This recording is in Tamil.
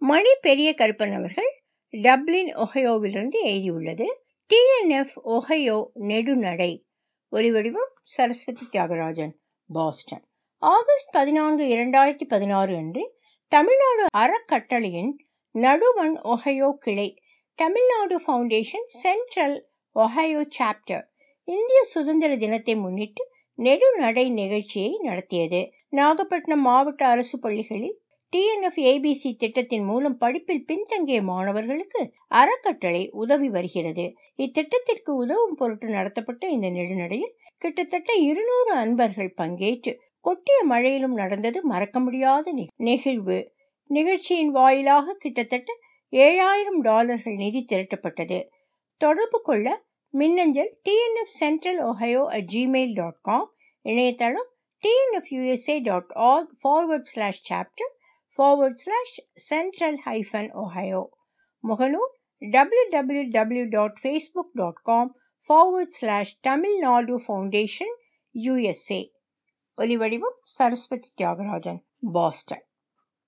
மணி பெரிய கருப்பன் அவர்கள் டப்ளின் ஒஹயோவிலிருந்து எழுதியுள்ளது டிஎன்எஃப் ஒஹயோ நெடுநடை ஒலிவடிவம் சரஸ்வதி தியாகராஜன் பாஸ்டன் ஆகஸ்ட் பதினான்கு இரண்டாயிரத்தி பதினாறு அன்று தமிழ்நாடு அறக்கட்டளையின் நடுவண் ஒஹயோ கிளை Tamil Nadu foundation central Ohio chapter இந்திய சுதந்திர தினத்தை முன்னிட்டு நெடுநடை நிகழ்ச்சியை நடத்தியது நாகப்பட்டினம் மாவட்ட அரசு பள்ளிகளில் டிஎன்எஃப் ஏபிசி திட்டத்தின் மூலம் படிப்பில் பின்தங்கிய மாணவர்களுக்கு அறக்கட்டளை உதவி வருகிறது இத்திட்டத்திற்கு உதவும் பொருட்டு நடத்தப்பட்ட இந்த நெடுநடையில் கிட்டத்தட்ட இருநூறு அன்பர்கள் பங்கேற்று கொட்டிய மழையிலும் நடந்தது மறக்க முடியாத நெகிழ்வு நிகழ்ச்சியின் வாயிலாக கிட்டத்தட்ட ஏழாயிரம் டாலர்கள் நிதி திரட்டப்பட்டது தொடர்பு கொள்ள மின்னஞ்சல் TNF central Ohio at Gmail dot com இணையதளம் TNF USA dot org forward slash chapter forward slash central hyphen Ohio முகநூல் W W W dot Facebook dot com forward slash Tamil Nadu foundation USA ஒலிவடிவம் சரஸ்வதி தியாகராஜன் பாஸ்டன்